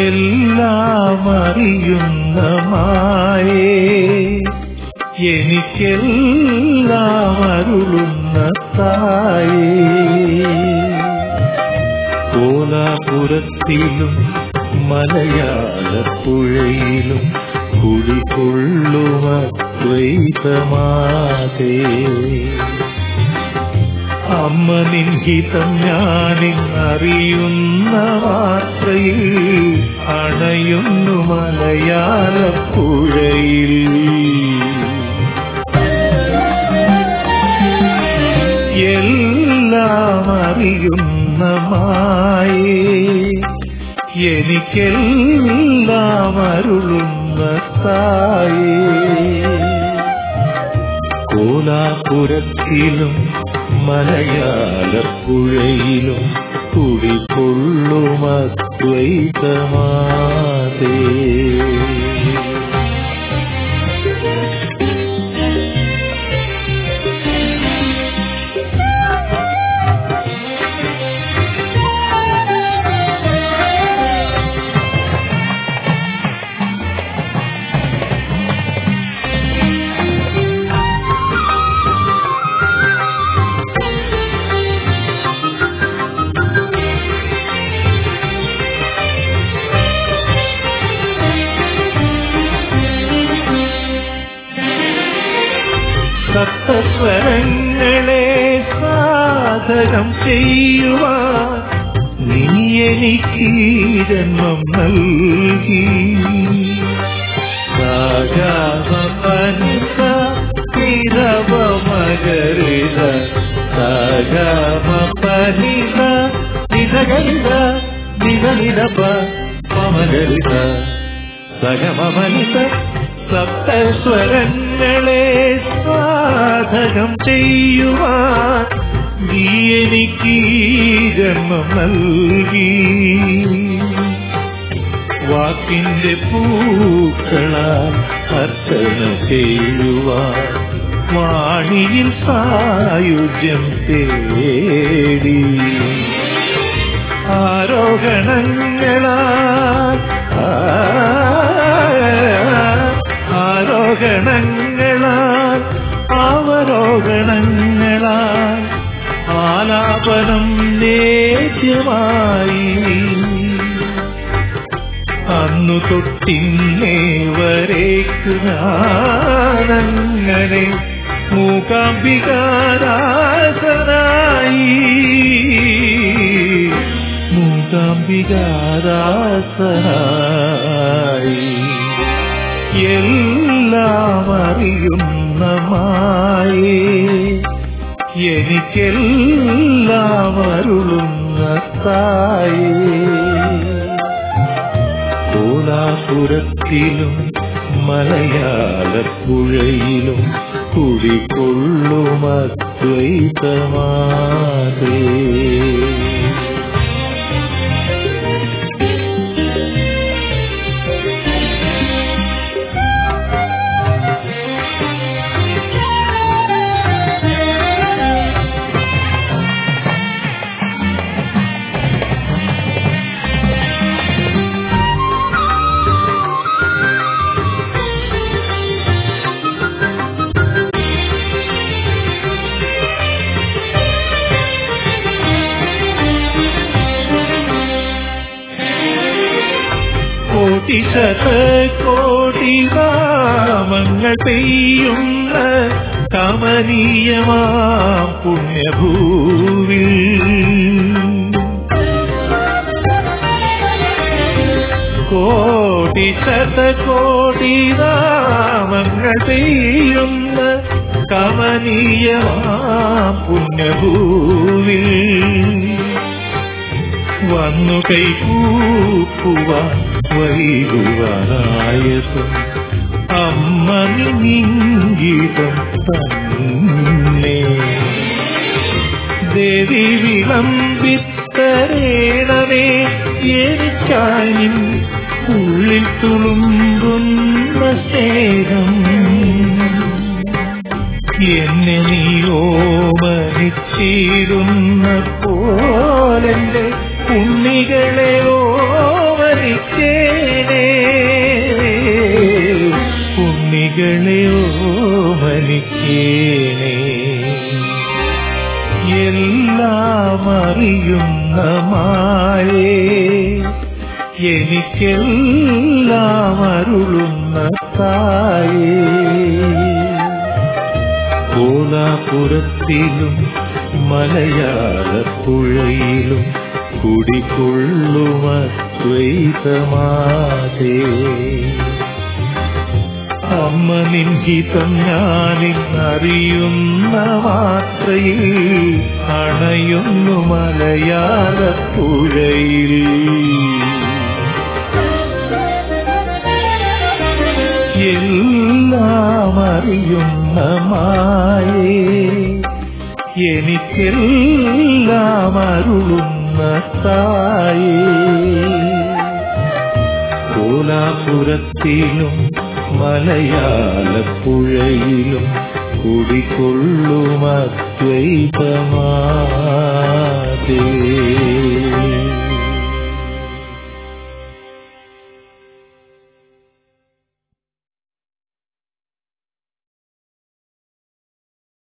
എല്ലാം അറിയുന്ന മായേ എനിക്കെല്ലാം അരുളുന്ന തായേ കോലാപുരത്തിലും മലയാളപ്പുഴയിലും കുടികൊള്ളുമദ്വൈതമാതേ അമ്മ നിൻഹിതം ഞാനിന്നറിയുന്ന മാത്രയിൽ അണയുന്നു മലയാളപ്പുഴയിൽ എല്ലാം അറിയുന്ന മായേ എനിക്കെല്ലാം അരുളുന്ന തായേ കോലാപുരത്തിലും മലയാളപ്പുഴയിലും കുടികൊള്ളുമദ്വൈതമാതേ സപ്തസ്വരങ്ങളെ സാധകം ചെയ്യുവാൻ നീ എനിക്ക് ജന്മം നൽകി സാഗാമപനിത നിരവമകരിത സാഗാമപനിത നിതകരിത നിതനിരപ മമകരിത സഗമമനിത സപ്തസ്വരങ്ങളെ സാധകം ചെയ്യുവാൻ നീ എനിക്ക് ജന്മം നൽകി വാക്കിന്റെ പൂക്കളാൽ അർച്ചന ചെയ്യുവാൻ വാണിയിൽ സായുജ്യം തേടി ആരോഹണങ്ങളാൽ ആരോഹണങ്ങളാൽ അവരോഹണങ്ങളാൽ ആലാപനം നേദ്യമായി അന്നു തൊട്ടിന്നേ വരേക്കു ഞാനങ്ങനെ മൂകാംബികാരാസനായി മൂകാംബികാരാസനായി എല്ലാം അറിയുന്ന മായേ എനിക്കെല്ലാം അരുളുന്ന തായേ കോലാപുരത്തിലും മലയാളപ്പുഴയിലും കുടികൊള്ളുമദ്വൈതമാതേ കോടി ശത കോടി നാമങ്ങൾ പെയ്യുന്ന കമനീയമാം പുണ്യഭൂവിൽ കോടി ശത കോടി നാമങ്ങൾ പെയ്യുന്ന കമനീയമാം പുണ്യഭൂവിൽ വന്നു കൈകൂപ്പുവാൻ വൈകുവാനായതും അമ്മ നിന്നിംഗിതം തന്നെ ദേവി വിളമ്പിത്തരേണമേ എനിക്കായി ഉള്ളിൽ തുളുമ്പുന്ന സ്നേഹം എന്നെ നീ ഓമനിച്ചിരുന്ന പോലെന്റെ ഉണ്ണികളെ ഓമനിച്ചേ മായേ എനിക്കെല്ലാം അരുളുന്ന തായേ കോലാപുരത്തിലും മലയാളപ്പുഴയിലും കുടികൊള്ളുമദ്വൈതമാതേ അമ്മ നിൻഹിതം ഞാനിന്നറിയുന്ന മാത്രയിൽ അണയുന്നു മലയാളപ്പുഴയിൽ എല്ലാം അറിയുന്ന മായേ എനിക്കെല്ലാം അരുളുന്ന തായേ കോലാപുരത്തിലും മലയാളപ്പുഴയിലും കുടികൊള്ളുമദ്വൈതമാതേ